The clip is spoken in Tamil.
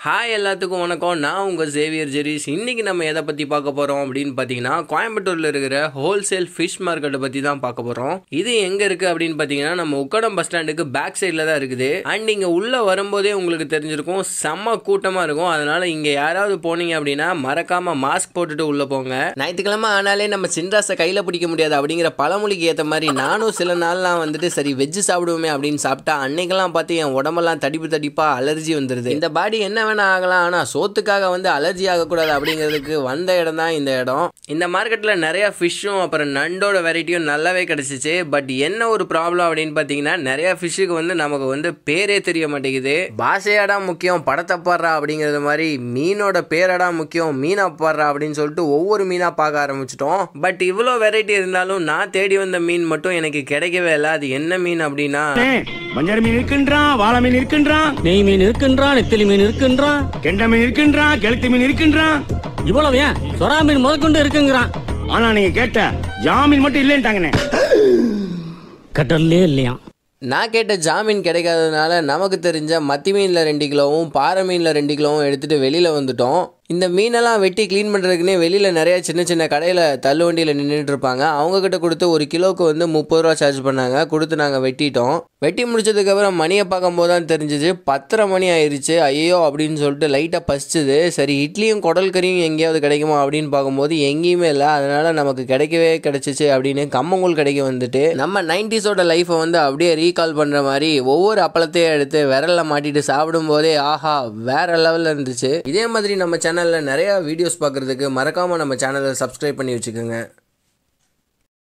ஹாய் எல்லாத்துக்கும் வணக்கம் நான் உங்கள் சேவியர் ஜெரிஸ் இன்றைக்கி நம்ம எதை பற்றி பார்க்க போகிறோம் அப்படின்னு பார்த்தீங்கன்னா கோயம்புத்தூரில் இருக்கிற ஹோல்சேல் ஃபிஷ் மார்க்கெட்டை பற்றி தான் பார்க்க போகிறோம் இது எங்கே இருக்குது அப்படின்னு பார்த்தீங்கன்னா நம்ம உக்கடம் பஸ் ஸ்டாண்டுக்கு பேக் சைடில் தான் இருக்குது அண்ட் இங்கே உள்ளே வரும்போதே உங்களுக்கு தெரிஞ்சிருக்கும் செம்ம கூட்டமாக இருக்கும் அதனால் இங்கே யாராவது போனீங்க அப்படின்னா மறக்காமல் மாஸ்க் போட்டுட்டு உள்ளே போங்க ஞாயிற்றுக்கிழமை ஆனாலே நம்ம சின்ராஸை கையில் பிடிக்க முடியாது அப்படிங்கிற பழமொழிக்கு ஏற்ற மாதிரி நானும் சில நாள்லாம் வந்துட்டு சரி வெஜ்ஜு சாப்பிடுவோமே அப்படின்னு சாப்பிட்டா அன்னைக்கெல்லாம் பார்த்து என் உடம்பெல்லாம் தடிப்பு தடிப்பாக அலர்ஜி வந்துடுது இந்த பாடி என்ன வேணா ஆகலாம் ஆனால் சோத்துக்காக வந்து அலர்ஜி ஆகக்கூடாது அப்படிங்கிறதுக்கு வந்த இடம் தான் இந்த இடம் இந்த மார்க்கெட்டில் நிறைய ஃபிஷ்ஷும் அப்புறம் நண்டோட வெரைட்டியும் நல்லாவே கிடச்சிச்சு பட் என்ன ஒரு ப்ராப்ளம் அப்படின்னு பார்த்தீங்கன்னா நிறைய ஃபிஷ்ஷுக்கு வந்து நமக்கு வந்து பேரே தெரிய மாட்டேங்குது பாஷையாடா முக்கியம் படத்தை பாடுறா அப்படிங்கிறது மாதிரி மீனோட பேரடா முக்கியம் மீனா பாடுறா அப்படின்னு சொல்லிட்டு ஒவ்வொரு மீனாக பார்க்க ஆரம்பிச்சிட்டோம் பட் இவ்வளோ வெரைட்டி இருந்தாலும் நான் தேடி வந்த மீன் மட்டும் எனக்கு கிடைக்கவே இல்லை அது என்ன மீன் அப்படின்னா மஞ்சள் மீன் இருக்கின்றான் வாழை மீன் இருக்கின்றான் நெய் மீன் இருக்கின்றான் நெத்திலி மீன் இருக்கின்றான் கெண்டை மீன் இருக்கின்றான் கெளுத்தி மீன் இருக்கின்றான் இவ்வளவு ஏன் சொரா மீன் முதற்கொண்டு இருக்குங்கிறான் ஆனா நீங்க கேட்ட ஜாமீன் மட்டும் இல்லைன்ட்டாங்கண்ணே கடல்லே இல்லையா நான் கேட்ட ஜாமீன் கிடைக்காததுனால நமக்கு தெரிஞ்ச மத்தி மீனில் ரெண்டு கிலோவும் பாறை மீனில் ரெண்டு கிலோவும் எடுத்துகிட்டு வெளியில் வந்துட்டோம் இந்த மீனெல்லாம் வெட்டி க்ளீன் பண்ணுறதுக்குன்னே வெளியில் நிறைய சின்ன சின்ன கடையில் தள்ளு வண்டியில் நின்றுட்டு இருப்பாங்க அவங்கக்கிட்ட கொடுத்து ஒரு கிலோவுக்கு வந்து முப்பது ரூபா சார்ஜ் பண்ணாங்க கொடுத்து நாங்கள் வெட்டிட்டோம் வெட்டி முடிச்சதுக்கப்புறம் மணியை பார்க்கும்போது தான் தெரிஞ்சிச்சு பத்தரை மணி ஆயிடுச்சு ஐயோ அப்படின்னு சொல்லிட்டு லைட்டாக பசிச்சுது சரி இட்லியும் குடல் கறியும் எங்கேயாவது கிடைக்குமா அப்படின்னு பார்க்கும்போது எங்கேயுமே இல்லை அதனால் நமக்கு கிடைக்கவே கிடைச்சிச்சு அப்படின்னு கம்மங்கூழ் கிடைக்க வந்துட்டு நம்ம நைன்டிஸோட லைஃப்பை வந்து அப்படியே ரீகால் பண்ணுற மாதிரி ஒவ்வொரு அப்பளத்தையும் எடுத்து விரலில் மாட்டிட்டு சாப்பிடும் போதே ஆஹா வேற லெவலில் இருந்துச்சு இதே மாதிரி நம்ம சேனலில் நிறையா வீடியோஸ் பார்க்குறதுக்கு மறக்காமல் நம்ம சேனலை சப்ஸ்கிரைப் பண்ணி வச்சுக்கோங்க